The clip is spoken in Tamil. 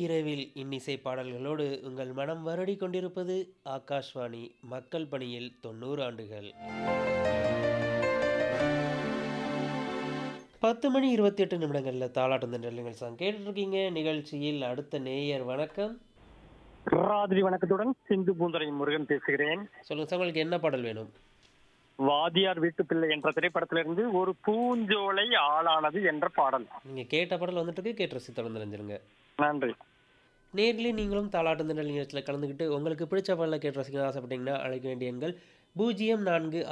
இரவில் இன்னிசை பாடல்களோடு உங்கள் மனம் வருடி கொண்டிருப்பது ஆகாஷ்வாணி மக்கள் பணியில் தொண்ணூறு ஆண்டுகள் பத்து மணி இருபத்தி எட்டு நிமிடங்களில் தாளாட்டம் தண்டல் நிகழ்ச்சி கேட்டுட்ருக்கீங்க நிகழ்ச்சியில் அடுத்த நேயர் வணக்கம் ராத்திரி வணக்கத்துடன் சிந்து பூந்தரை முருகன் பேசுகிறேன் சொல்லுங்க சார் உங்களுக்கு என்ன பாடல் வேணும் வாதியார் வீட்டு பிள்ளை என்ற திரைப்படத்திலிருந்து ஒரு பூஞ்சோலை ஆளானது என்ற பாடல் நீங்கள் கேட்ட பாடல் வந்துட்டு இருக்கு கேட்டு ரசி தொடர்ந்து நினைஞ்சிருங்க நன்றி நேர்லேயே நீங்களும் தாளாட்டம் தண்டல் நிகழ்ச்சியில் கலந்துக்கிட்டு உங்களுக்கு பிடிச்ச பாடலை கேட்டு ரசிக்க ஆசைப்பட்டீங்கன்னா அழைக்க வேண்டிய எண்கள் பூஜ்ஜியம் நான்கு